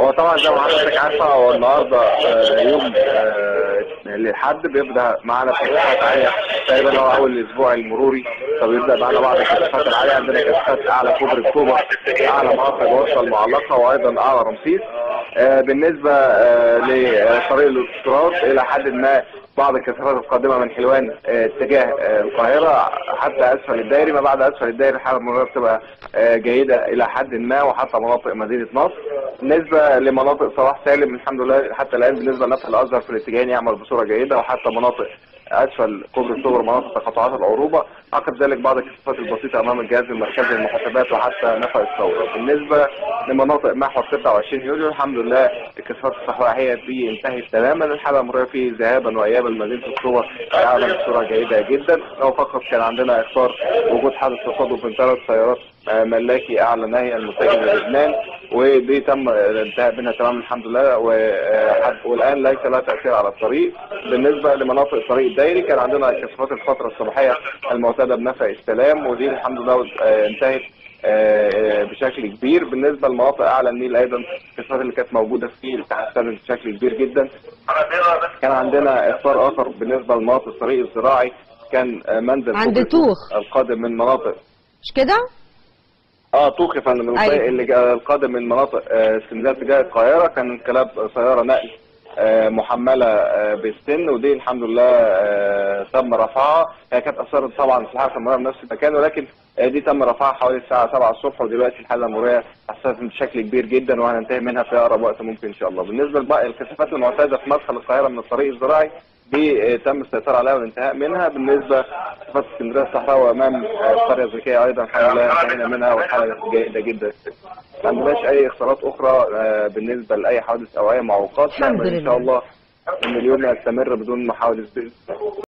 هو طبعا زي ما حضرتك عارفه هو النهارده آه، يوم آه، الحد بيبدا معانا كثافات عاليه تقريبا هو اول الاسبوع المروري فبيبدا معانا بعض الكثافات العاليه عندنا كثافات اعلى كوبري اكتوبر اعلى مناطق الوسطى المعلقه وايضا اعلى رمسيس آه، بالنسبه آه، لطريق الاستيراد الى حد ما بعض الكثافات القادمه من حلوان آه، اتجاه آه، القاهره حتى اسفل الدائري ما بعد اسفل الدائري الحاله المروريه بتبقى آه، جيده الى حد ما وحتى مناطق مدينه نصر بالنسبه لمناطق صلاح سالم الحمد لله حتى الان بالنسبه لنفس الازهر في الاتجاهين يعمل بصوره جيده وحتى مناطق اسفل كوبري اكتوبر مناطق تقاطعات العروبه عقب ذلك بعض الكثافات البسيطه امام الجهاز المركزي للمحاسبات وحتى نفق الثوره بالنسبه لمناطق محور 26 يوليو الحمد لله الكثافات الصحراويه فيه انتهت تماما الحاله المروريه فيه ذهابا وايابا مدينه اكتوبر تعمل بصوره جيده جدا لو فقط كان عندنا اخطار وجود حادث تصادف من ثلاث سيارات آه، ملاكي اعلى نهي المتجه للبنان ودي تم الانتهاء منها تماما الحمد لله وحد- والان ليس لها تاثير على الطريق بالنسبه لمناطق الطريق الدائري كان عندنا كثافات الفتره الصباحيه المعتاده بنفق السلام ودي الحمد لله آه، انتهت آه، بشكل كبير بالنسبه لمناطق اعلى النيل ايضا الكثافات اللي كانت موجوده فيه تحسنت بشكل كبير جدا كان عندنا اخبار اخر بالنسبه لمناطق الطريق الزراعي كان آه، منزل عند كوبري توخ. القادم من مناطق مش كده؟ اه طوخ يا فندم أيوة. الطريق اللي جا- القادم من مناطق آه، اسكندريه اتجاه القاهره كان انقلاب سياره نقل آه، محمله آه، بالسن ودي الحمد لله آه، تم رفعها هي كانت اثرت طبعا في الحركه المروريه بنفس المكان ولكن آه، دي تم رفعها حوالي الساعه 7 الصبح ودلوقتي الحاله المروريه حسنت بشكل كبير جدا وهننتهي منها في اقرب وقت ممكن ان شاء الله بالنسبه لباقي الكثافات المعتاده في مدخل القاهره من الطريق الزراعي دي آه، تم السيطره عليها والانتهاء منها بالنسبه لكثافات اسكندريه الصحراوي امام آه، القريه الذكيه ايضا الحمد لله انتهينا منها والحاله جيده جدا ما عندناش اي اختيارات اخرى آه، بالنسبه لاي حوادث او اي معوقات الحمد نأمل ان لله. شاء الله ان اليوم يستمر بدون حوادث باذن الله